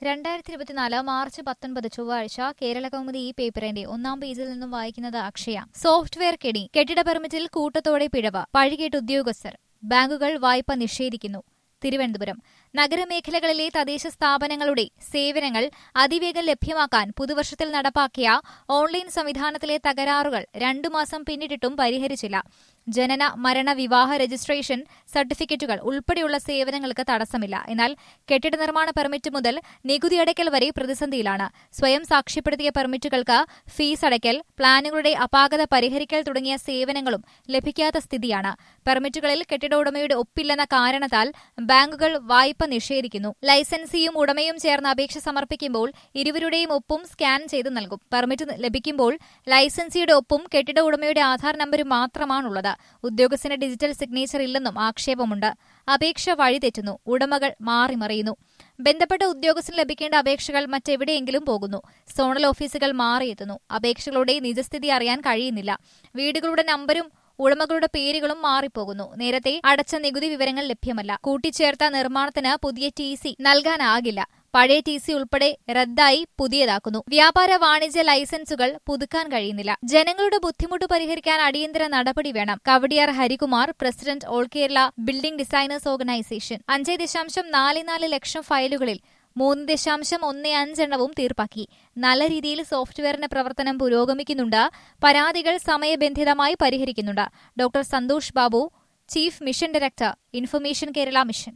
രണ്ടായിരത്തി ഇരുപത്തിനാല് മാർച്ച് പത്തൊൻപത് ചൊവ്വാഴ്ച കേരള കൗമുദി ഈ പേപ്പറിന്റെ ഒന്നാം പേജിൽ നിന്നും വായിക്കുന്നത് അക്ഷയ സോഫ്റ്റ്വെയർ കെണി കെട്ടിട പെർമിറ്റിൽ കൂട്ടത്തോടെ പിഴവ് പഴികേട്ട് ഉദ്യോഗസ്ഥർ ബാങ്കുകൾ വായ്പ നിഷേധിക്കുന്നു തിരുവനന്തപുരം നഗരമേഖലകളിലെ തദ്ദേശ സ്ഥാപനങ്ങളുടെ സേവനങ്ങൾ അതിവേഗം ലഭ്യമാക്കാൻ പുതുവർഷത്തിൽ നടപ്പാക്കിയ ഓൺലൈൻ സംവിധാനത്തിലെ തകരാറുകൾ രണ്ടു മാസം പിന്നിട്ടിട്ടും പരിഹരിച്ചില്ല ജനന മരണ വിവാഹ രജിസ്ട്രേഷൻ സർട്ടിഫിക്കറ്റുകൾ ഉൾപ്പെടെയുള്ള സേവനങ്ങൾക്ക് തടസ്സമില്ല എന്നാൽ കെട്ടിട നിർമ്മാണ പെർമിറ്റ് മുതൽ നികുതി അടയ്ക്കൽ വരെ പ്രതിസന്ധിയിലാണ് സ്വയം സാക്ഷ്യപ്പെടുത്തിയ പെർമിറ്റുകൾക്ക് ഫീസ് അടയ്ക്കൽ പ്ലാനുകളുടെ അപാകത പരിഹരിക്കൽ തുടങ്ങിയ സേവനങ്ങളും ലഭിക്കാത്ത സ്ഥിതിയാണ് പെർമിറ്റുകളിൽ കെട്ടിട ഉടമയുടെ ഒപ്പില്ലെന്ന കാരണത്താൽ ബാങ്കുകൾ വായ്പ നിഷേധിക്കുന്നു ലൈസൻസിയും ഉടമയും ചേർന്ന് അപേക്ഷ സമർപ്പിക്കുമ്പോൾ ഇരുവരുടെയും ഒപ്പും സ്കാൻ ചെയ്ത് നൽകും പെർമിറ്റ് ലഭിക്കുമ്പോൾ ലൈസൻസിയുടെ ഒപ്പും കെട്ടിട ഉടമയുടെ ആധാർ നമ്പരും മാത്രമാണുള്ളത് ഉദ്യോഗസ്ഥന് ഡിജിറ്റൽ സിഗ്നേച്ചർ ഇല്ലെന്നും ആക്ഷേപമുണ്ട് അപേക്ഷ വഴിതെറ്റുന്നു ഉടമകൾ മാറിമറിയുന്നു ബന്ധപ്പെട്ട ഉദ്യോഗസ്ഥന് ലഭിക്കേണ്ട അപേക്ഷകൾ മറ്റെവിടെയെങ്കിലും പോകുന്നു സോണൽ ഓഫീസുകൾ മാറിയെത്തുന്നു അപേക്ഷകളുടെ നിജസ്ഥിതി അറിയാൻ കഴിയുന്നില്ല വീടുകളുടെ നമ്പരും ഉടമകളുടെ പേരുകളും മാറിപ്പോകുന്നു നേരത്തെ അടച്ച നികുതി വിവരങ്ങൾ ലഭ്യമല്ല കൂട്ടിച്ചേർത്ത നിർമ്മാണത്തിന് പുതിയ ടി സി നൽകാനാകില്ല പഴയ ടി സി ഉൾപ്പെടെ റദ്ദായി പുതിയതാക്കുന്നു വ്യാപാര വാണിജ്യ ലൈസൻസുകൾ പുതുക്കാൻ കഴിയുന്നില്ല ജനങ്ങളുടെ ബുദ്ധിമുട്ട് പരിഹരിക്കാൻ അടിയന്തര നടപടി വേണം Kowdiar Harikumar president all Kerala building designers organisation അഞ്ച് ദശാംശം നാല് നാല് ലക്ഷം ഫയലുകളിൽ മൂന്ന് ദശാംശം ഒന്ന് അഞ്ചെണ്ണവും തീർപ്പാക്കി നല്ല രീതിയിൽ സോഫ്റ്റ്വെയറിന്റെ പ്രവർത്തനം പുരോഗമിക്കുന്നുണ്ട് പരാതികൾ സമയബന്ധിതമായി പരിഹരിക്കുന്നുണ്ട് doctor Santhosh Babu chief mission director information Kerala mission